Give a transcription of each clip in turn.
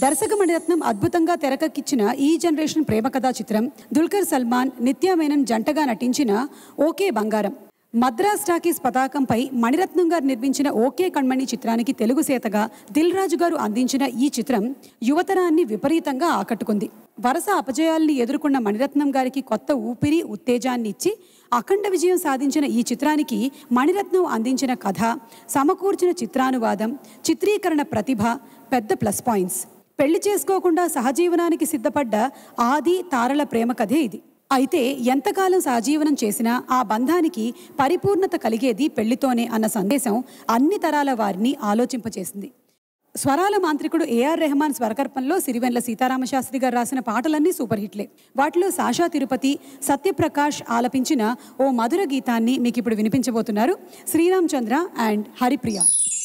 దర్శక మణిరత్నం అద్భుతంగా తెరకెక్కించిన ఈ జనరేషన్ ప్రేమ కథా చిత్రం దుల్కర్ సల్మాన్ నిత్యా మేనన్ జంటగా నటించిన ఓకే బంగారం మద్రాస్ టాకీస్ పతాకంపై మణిరత్నం గారు నిర్మించిన ఓకే కణ్మణి చిత్రానికి తెలుగు సేతగా దిల్ రాజు గారు అందించిన ఈ చిత్రం యువతరాన్ని విపరీతంగా ఆకట్టుకుంది వరుస అపజయాల్ని ఎదుర్కొన్న మణిరత్నం గారికి కొత్త ఊపిరి ఉత్తేజాన్ని ఇచ్చి అఖండ విజయం సాధించిన ఈ చిత్రానికి మణిరత్నం అందించిన కథ సమకూర్చిన చిత్రానువాదం చిత్రీకరణ ప్రతిభ పెద్ద ప్లస్ పాయింట్స్ పెళ్లి చేసుకోకుండా సహజీవనానికి సిద్ధపడ్డ ఆది తారల ప్రేమ కథే ఇది అయితే ఎంతకాలం సహజీవనం చేసినా ఆ బంధానికి పరిపూర్ణత కలిగేది పెళ్లితోనే అన్న సందేశం అన్ని తరాల వారిని ఆలోచింపచేసింది స్వరాల మాంత్రికుడు ఏఆర్ రెహమాన్ స్వరకల్పంలో సిరివెన్ల సీతారామశాస్త్రి గారు రాసిన పాటలన్నీ సూపర్ హిట్లే వాటిలో సాషా తిరుపతి సత్యప్రకాష్ ఆలపించిన ఓ మధుర గీతాన్ని మీకు ఇప్పుడు వినిపించబోతున్నారు శ్రీరామ్ చంద్ర అండ్ హరిప్రియ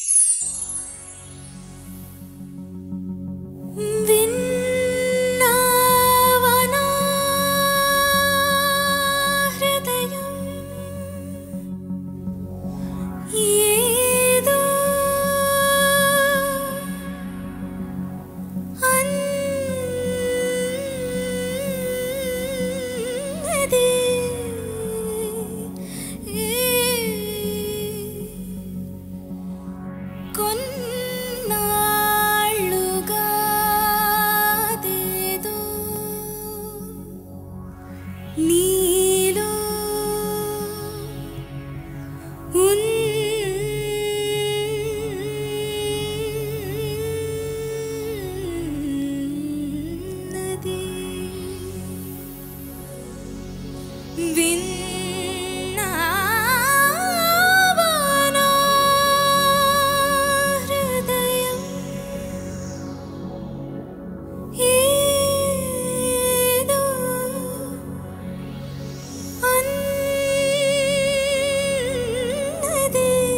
విన్నావనా హృదయం ఏదో అన్నది కొన్నాళ్ళుగా దేదో నీలో ఉన్నది విన్నావనా హృదయం ఏదో అన్నది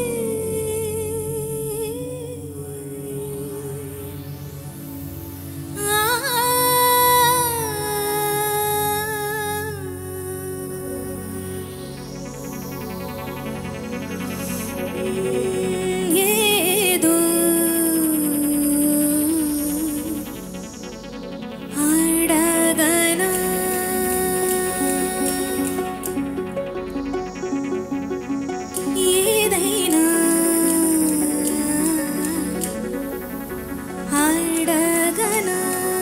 ఏదో అడగనా ఏదైనా అడగనా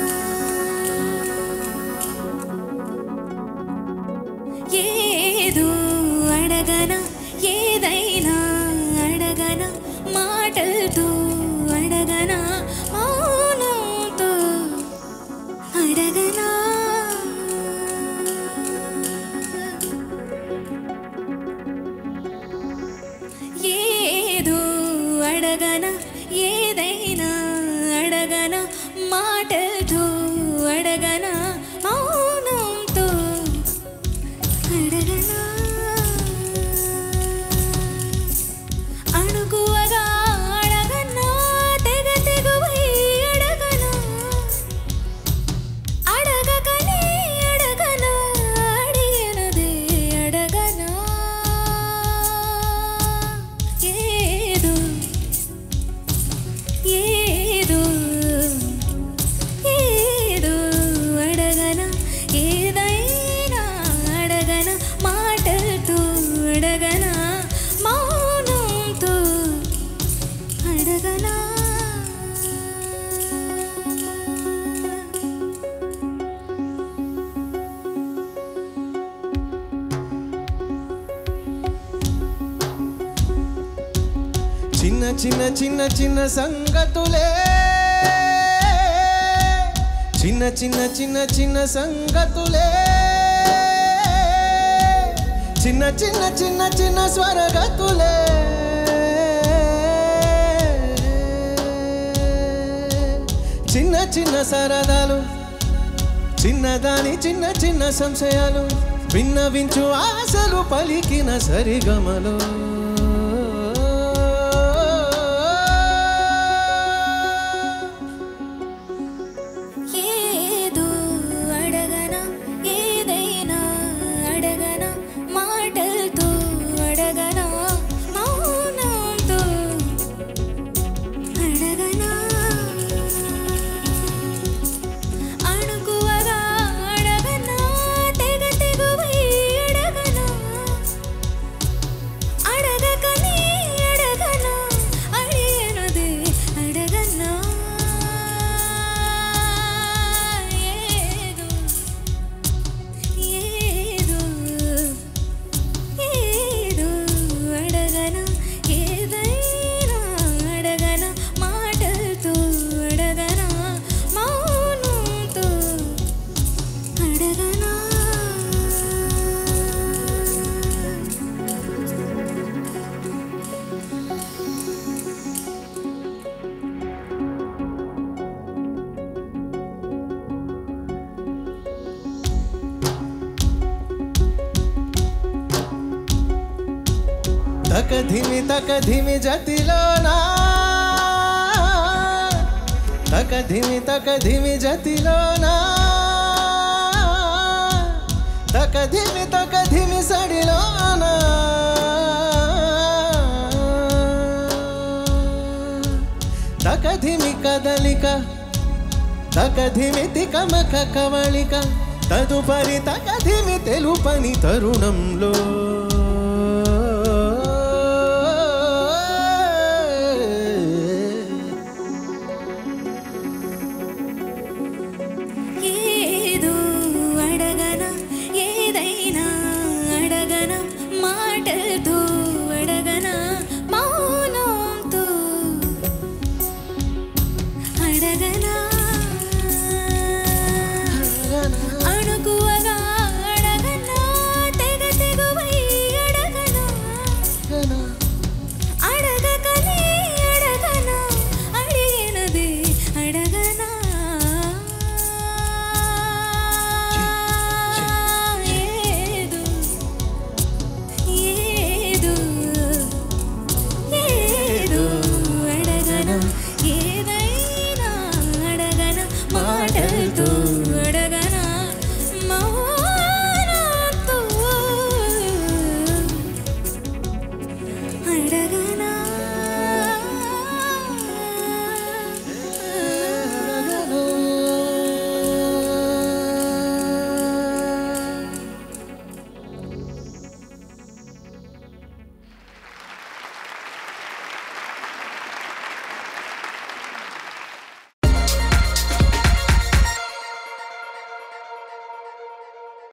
ఏదో అడగనా ఏదైనా అడగనా మాటలతో అడగనా మౌనంతో అడగనా ఏదో అడగనా ఏదైనా అడగనా మాటలతో అడగనా మౌనంతో అడగనా అణుకువగా అడగనా తెగ తెగువై అడగనా అడగకనే అడగనా అడిగినదే అడగనా ఏదో ఏదో ఏదో అడగనా ఏదైనా అడగనా మాటలతో అడగనా మౌనంతో అడగనా చిన్న చిన్న చిన్న చిన్న సంగతులే చిన్న చిన్న చిన్న చిన్న సంగతులే చిన్న చిన్న చిన్న చిన్న స్వరగతులే చిన్న చిన్న సరదాలు చిన్నదాని చిన్న చిన్న సంశయాలు విన్నవించు ఆశలు పలికిన సరిగమలు ఏదో అడగనా ఏదైనా అడగనా మాటలతో అడగనా మౌనంతో అడగనా తక ధిమి తక ధిమి జతిలోనా తక ధిమి తక ధిమి జతిలోనా తక ధిమి తక ధిమి సడిలోనా తక ధిమి కదలిక తక ధిమి తికమక కవళిక తదుపరి తక ధిమి తెలుపని తరుణంలో